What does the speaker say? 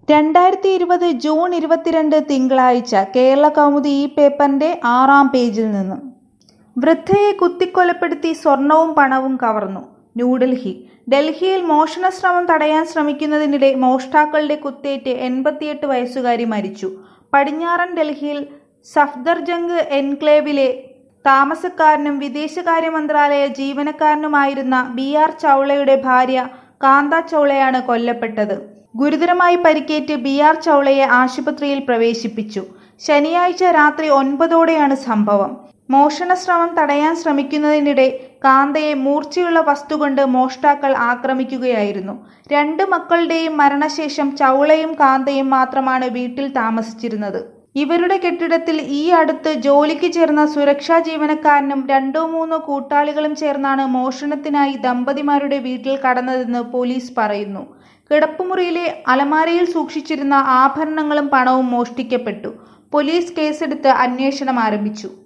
രണ്ടായിരത്തി ഇരുപത് ജൂൺ ഇരുപത്തിരണ്ട് തിങ്കളാഴ്ച കേരള കൗമുദി ഈ പേപ്പറിന്റെ ആറാം പേജിൽ നിന്ന് വൃദ്ധയെ കുത്തിക്കൊലപ്പെടുത്തി സ്വർണവും പണവും കവർന്നു ന്യൂഡൽഹി ഡൽഹിയിൽ മോഷണ ശ്രമം തടയാൻ ശ്രമിക്കുന്നതിനിടെ മോഷ്ടാക്കളുടെ കുത്തേറ്റ് എൺപത്തിയെട്ട് വയസ്സുകാരി മരിച്ചു പടിഞ്ഞാറൻ ഡൽഹിയിൽ സഫ്ദർജംഗ് എൻക്ലേവിലെ താമസക്കാരനും വിദേശകാര്യ മന്ത്രാലയ ജീവനക്കാരനുമായിരുന്ന ബി ആർ ചൗളയുടെ ഭാര്യ കാന്ത ചൗളയാണ് കൊല്ലപ്പെട്ടത് ഗുരുതരമായി പരിക്കേറ്റ് ബി ആർ ചൗളയെ ആശുപത്രിയിൽ പ്രവേശിപ്പിച്ചു ശനിയാഴ്ച രാത്രി ഒൻപതോടെയാണ് സംഭവം മോഷണ ശ്രമം തടയാൻ ശ്രമിക്കുന്നതിനിടെ കാന്തയെ മൂർച്ചയുള്ള വസ്തുകൊണ്ട് മോഷ്ടാക്കൾ ആക്രമിക്കുകയായിരുന്നു രണ്ട് മക്കളുടെയും മരണശേഷം ചൗളയും കാന്തയും മാത്രമാണ് വീട്ടിൽ താമസിച്ചിരുന്നത് ഇവരുടെ കെട്ടിടത്തിൽ ഈ അടുത്ത് ജോലിക്ക് ചേർന്ന സുരക്ഷാ ജീവനക്കാരനും രണ്ടോ മൂന്നോ കൂട്ടാളികളും ചേർന്നാണ് മോഷണത്തിനായി ദമ്പതിമാരുടെ വീട്ടിൽ കടന്നതെന്ന് പോലീസ് പറയുന്നു കിടപ്പുമുറിയിലെ അലമാരയിൽ സൂക്ഷിച്ചിരുന്ന ആഭരണങ്ങളും പണവും മോഷ്ടിക്കപ്പെട്ടു പോലീസ് കേസെടുത്ത് അന്വേഷണം ആരംഭിച്ചു